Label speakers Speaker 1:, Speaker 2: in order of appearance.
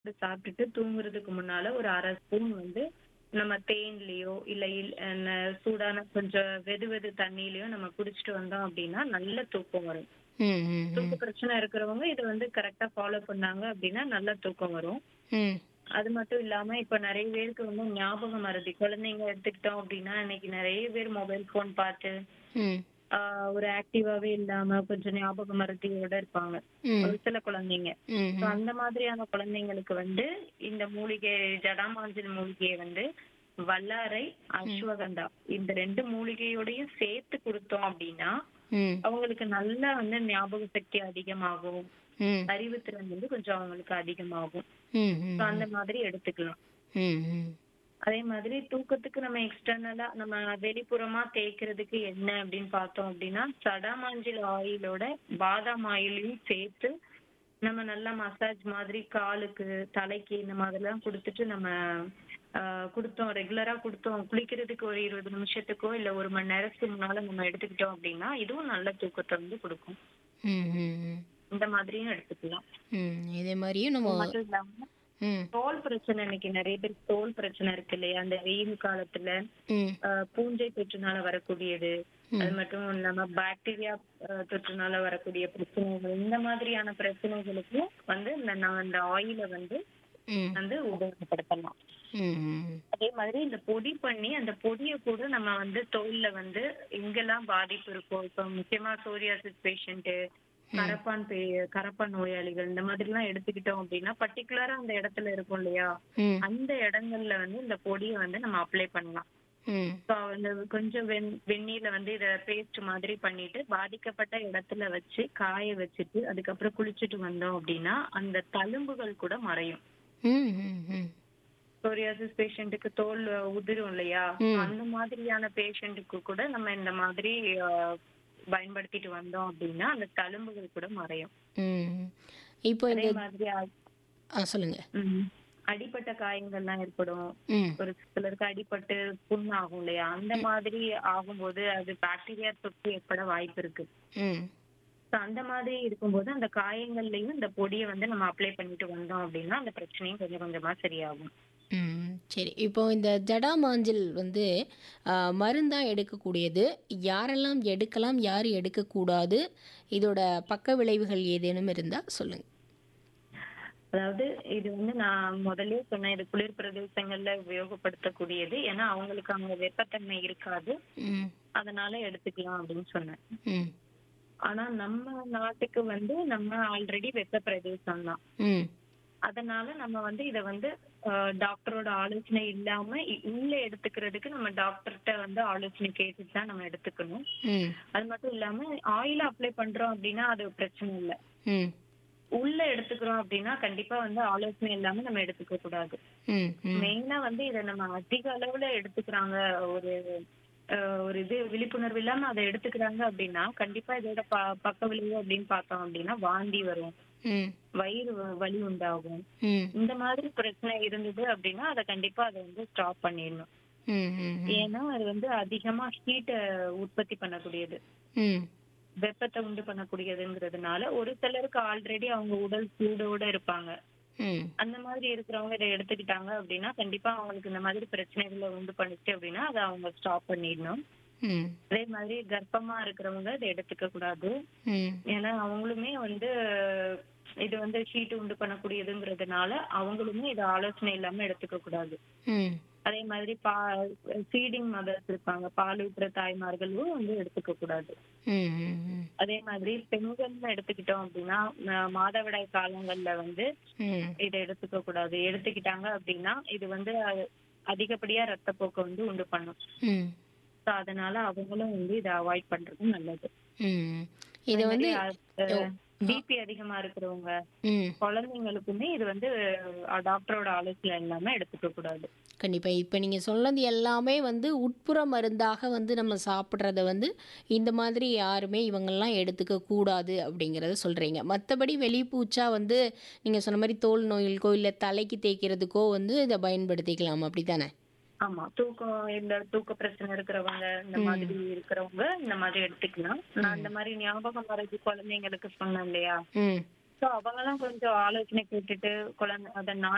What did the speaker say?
Speaker 1: சாப்பிட்டுட்டு தூங்குறதுக்கு முன்னால ஒரு அரை ஸ்பூன் வந்து நம்ம தேன்லயோ இல்ல இல்- ந- சூடான கொஞ்சம் வெது வெது தண்ணியிலயோ நம்ம குடிச்சிட்டு வந்தோம் அப்படின்னா நல்ல தூக்கம் வரும்
Speaker 2: ம் ம்
Speaker 1: தூக்க பிரச்சனை இருக்கிறவங்க இதை வந்து கரெக்டா ஃபாலோ பண்ணாங்க அப்படின்னா நல்ல தூக்கம் வரும்
Speaker 2: ம்
Speaker 1: அது மட்டும் இல்லாம இப்ப நிறைய பேருக்கு வந்து ஞாபக மறதி குழந்தைங்க எடுத்துக்கிட்டோம் அப்படின்னா இன்னைக்கு நிறைய பேர் மொபைல் போன் பார்த்து
Speaker 2: ம்
Speaker 1: ஆஹ் ஒரு ஆக்டிவாவே இல்லாம கொஞ்சம் ஞாபக மறதியோட இருப்பாங்க
Speaker 2: ம்
Speaker 1: ஒரு சில குழந்தைங்க
Speaker 2: ம்
Speaker 1: So, அந்த மாதிரியான குழந்தைங்களுக்கு வந்து இந்த மூலிகை ஜடாமாஞ்சல் மூலிகையை வந்து வல்லாரை அஸ்வகந்தா இந்த ரெண்டு மூலிகையோடையும் சேர்த்து கொடுத்தோம் அப்படின்னா
Speaker 2: ம்
Speaker 1: அவங்களுக்கு நல்லா வந்து ஞாபக சக்தி அதிகமாகும்
Speaker 2: ம்
Speaker 1: அறிவுத்திறன் வந்து கொஞ்சம் அவங்களுக்கு அதிகமாகும்
Speaker 2: ம்
Speaker 1: So, அந்த மாதிரி எடுத்துக்கலாம்
Speaker 2: ம் ம்
Speaker 1: அதே மாதிரி தூக்கத்துக்கு நம்ம எக்ஸ்டர்னலா நம்ம வெளிப்புறமா தேய்க்கிறதுக்கு என்ன அப்படின்னு பார்த்தோம் அப்படின்னா சடாமாஞ்சில் ஆயிலோட பாதாம் ஆயிலையும் சேர்த்து நம்ம நல்லா மசாஜ் மாதிரி காலுக்கு தலைக்கு இந்த மாதிரிலாம் கொடுத்துட்டு நம்ம ஆஹ், கொடுத்தோம் ரெகுலரா கொடுத்தோம் குளிக்கிறதுக்கு ஒரு இருபது நிமிஷத்துக்கோ இல்ல ஒரு மணி நேரத்துக்கு முன்னால நம்ம எடுத்துக்கிட்டோம் அப்படின்னா இதுவும் நல்ல தூக்கத்தை வந்து கொடுக்கும்
Speaker 2: ம் ம் ம்
Speaker 1: இந்த மாதிரியும் எடுத்துக்கலாம்
Speaker 2: ம் இதே மாதிரியும் நம்ம
Speaker 1: மட்டும் இல்லாம
Speaker 2: ம்
Speaker 1: தோல் பிரச்சனை இன்னைக்கு நிறைய பேருக்கு தோல் பிரச்சனை இருக்கு இல்லையா அந்த வெயில் காலத்துல
Speaker 2: ம்
Speaker 1: ஆஹ் பூஞ்சை தொற்றுனால வரக்கூடியது அது மட்டும் இல்லாம பாக்டீரியா தொற்றுனால வரக்கூடிய பிரச்சனைகள் இந்த மாதிரியான பிரச்சனைகளுக்கும் வந்து இந்த நான் இந்த ஆயில வந்து
Speaker 2: ம்
Speaker 1: வந்து உபயோகப்படுத்தலாம்
Speaker 2: ம் ம்
Speaker 1: அதே மாதிரி இந்த பொடி பண்ணி அந்த பொடியை கூட நம்ம வந்து தோல்ல வந்து எங்கெல்லாம் பாதிப்பு இருக்கோ இப்ப முக்கியமா சோரியாசிஸ் பேஷண்ட் கரப்பான் பே- கரப்பான் நோயாளிகள் இந்த மாதிரி எல்லாம் எடுத்துக்கிட்டோம் அப்படின்னா பர்டிகுலரா அந்த இடத்துல இருக்கும் இல்லையா
Speaker 2: ம்
Speaker 1: அந்த இடங்கள்ல வந்து இந்த பொடியை வந்து நம்ம அப்ளை பண்ணலாம்
Speaker 2: ம்
Speaker 1: ஸோ அந்த கொஞ்சம் வெண் வெந்நீர்ல வந்து இத பேஸ்ட் மாதிரி பண்ணிட்டு பாதிக்கப்பட்ட இடத்துல வச்சு காய வச்சுட்டு அதுக்கப்புறம் குளிச்சுட்டு வந்தோம் அப்படின்னா அந்த தழும்புகள் கூட மறையும்
Speaker 2: ம் ம் ம்
Speaker 1: சோரியாசிஸ் பேஷண்ட்டுக்கு தோல் உதிரும் இல்லையா அந்த மாதிரியான பேஷண்ட்டுக்கு கூட நம்ம இந்த மாதிரி அஹ், பயன்படுத்திட்டு வந்தோம் அப்படின்னா அந்த தழும்புகள் கூட மறையும்
Speaker 2: ம் இப்போ
Speaker 1: அதே
Speaker 2: இந்த
Speaker 1: மாதிரி அ-
Speaker 2: ஆ சொல்லுங்க
Speaker 1: ம், அடிபட்ட காயங்கள்லாம் ஏற்படும்
Speaker 2: ம்
Speaker 1: ஒரு சிலருக்கு அடிபட்டு புண்ணாகும் இல்லையா அந்த மாதிரி ஆகும்போது அது பாக்டீரியா தொற்று ஏற்பட வாய்ப்பு இருக்கு
Speaker 2: ம்
Speaker 1: So, அந்த மாதிரி இருக்கும்போது அந்த காயங்கள்லயும் இந்த பொடியை வந்து நம்ம அப்ளை பண்ணிட்டு வந்தோம் அப்படின்னா அந்த பிரச்சனையும் கொஞ்சம் கொஞ்சமா சரியாகும்
Speaker 2: ம் சரி இப்போ இந்த ஜடாமாஞ்சில் வந்து ஆ, மருந்தா எடுக்கக்கூடியது யாரெல்லாம் எடுக்கலாம் யார் எடுக்கக்கூடாது இதோட பக்க விளைவுகள் ஏதேனும் இருந்தால் சொல்லுங்க
Speaker 1: அதாவது இது வந்து நான் முதல்லயே சொன்னேன் இது குளிர் பிரதேசங்கள்ல உபயோகப்படுத்தக்கூடியது ஏன்னா அவங்களுக்கு அங்க வெப்பத்தன்மை இருக்காது
Speaker 2: ம்
Speaker 1: அதனால எடுத்துக்கலாம் அப்படின்னு சொன்னேன்
Speaker 2: ம்
Speaker 1: ஆனா நம்ம நாட்டுக்கு வந்து நம்ம ஆல்ரெடி வெப்ப பிரதேசம் தான்
Speaker 2: ம்
Speaker 1: அதனால நம்ம வந்து இத வந்து அஹ், டாக்டரோட ஆலோசனை இல்லாம இ- உள்ள எடுத்துக்கிறதுக்கு நம்ம டாக்டர்கிட்ட வந்து ஆலோசனை கேட்டுட்டு தான் நம்ம எடுத்துக்கணும்
Speaker 2: ம்
Speaker 1: அது மட்டும் இல்லாம ஆயில் அப்ளை பண்றோம் அப்படின்னா அது பிரச்சனை இல்ல
Speaker 2: ம்
Speaker 1: உள்ள எடுத்துக்கிறோம் அப்படின்னா கண்டிப்பா வந்து ஆலோசனை இல்லாம நம்ம எடுத்துக்க கூடாது
Speaker 2: ம் ம்
Speaker 1: மெயினா வந்து இத நம்ம அதிக அளவுல எடுத்துக்கிறாங்க ஒரு அஹ், ஒரு இது விழிப்புணர்வு இல்லாம அதை எடுத்துக்கிறாங்க அப்படின்னா கண்டிப்பா இதோட ப பக்க விளைவு அப்படின்னு பார்த்தோம் அப்படின்னா வாந்தி வரும்
Speaker 2: ம்
Speaker 1: வயிறு வ- வலி உண்டாகும்
Speaker 2: ம்
Speaker 1: இந்த மாதிரி பிரச்சனை இருந்தது அப்படின்னா அதை கண்டிப்பா அதை வந்து ஸ்டாப் பண்ணிடணும்
Speaker 2: ம் ம்
Speaker 1: ஏன்னா அது வந்து அதிகமா ஹீட்டை உற்பத்தி பண்ணக்கூடியது
Speaker 2: ம்
Speaker 1: வெப்பத்தை உண்டு பண்ணக்கூடியதுங்கிறதுனால ஒரு சிலருக்கு ஆல்ரெடி அவங்க உடல் சூடோட இருப்பாங்க
Speaker 2: ம்
Speaker 1: அந்த மாதிரி இருக்கிறவங்க இதை எடுத்துக்கிட்டாங்க அப்படின்னா கண்டிப்பா அவங்களுக்கு இந்த மாதிரி பிரச்சனைகளை உண்டு பண்ணுச்சு அப்படின்னா அதை அவங்க ஸ்டாப் பண்ணிடணும்
Speaker 2: ம்
Speaker 1: அதே மாதிரி கர்ப்பமா இருக்கிறவங்க இதை எடுத்துக்க கூடாது
Speaker 2: ம்
Speaker 1: ஏன்னா அவங்களுமே வந்து இது வந்து ஹீட் உண்டு பண்ணக்கூடியதுங்கிறதுனால அவங்களுமே இதை ஆலோசனை இல்லாம எடுத்துக்க கூடாது
Speaker 2: ம்
Speaker 1: அதே மாதிரி பா ஃபீடிங் மதர்ஸ் இருப்பாங்க பால் ஊட்டுற தாய்மார்களும் வந்து எடுத்துக்க கூடாது
Speaker 2: ம் ம் ம்
Speaker 1: அதே மாதிரி பெண்கள்னு எடுத்துக்கிட்டோம் அப்படின்னா ம- மாதவிடாய் காலங்கள்ல வந்து
Speaker 2: ம்
Speaker 1: இதை எடுத்துக்க கூடாது எடுத்துக்கிட்டாங்க அப்படின்னா இது வந்து அ- அதிகப்படியா ரத்தப்போக்கை வந்து உண்டு பண்ணும்
Speaker 2: ம்
Speaker 1: ஸோ அதனால அவங்களும் வந்து இதை அவாய்ட் பண்றது நல்லது
Speaker 2: ம் இது வந்து
Speaker 1: பிபி அதிகமா இருக்கிறவங்க
Speaker 2: ம்
Speaker 1: குழந்தைங்களுக்குமே இது வந்து அஹ், டாக்டரோட ஆலோசனை இல்லாம எடுத்துக்க கூடாது
Speaker 2: கண்டிப்பாக இப்போ நீங்கள் சொன்னது எல்லாமே வந்து உட்புற மருந்தாக வந்து நம்ம சாப்பிட்றத வந்து இந்த மாதிரி யாருமே இவங்கெல்லாம் எடுத்துக்க கூடாது அப்படிங்கிறத சொல்கிறீங்க மற்றபடி வெளிப்பூச்சா வந்து நீங்கள் சொன்ன மாதிரி தோல் நோய்களுக்கோ இல்லை தலைக்கு தேய்க்கிறதுக்கோ வந்து இதை பயன்படுத்திக்கலாம் அப்படி தானே
Speaker 1: ஆமா தூக்கம் இந்த தூக்க பிரச்சனை இருக்கிறவங்க இந்த மாதிரி இருக்கிறவங்க இந்த மாதிரி எடுத்துக்கலாம் நான் இந்த மாதிரி ஞாபகம் மறதி குழந்தைங்களுக்கு சொன்னேன் இல்லையா
Speaker 2: ம்
Speaker 1: சோ அவங்க எல்லாம் கொஞ்சம் ஆலோசனை கேட்டுட்டு குழந்தை அதை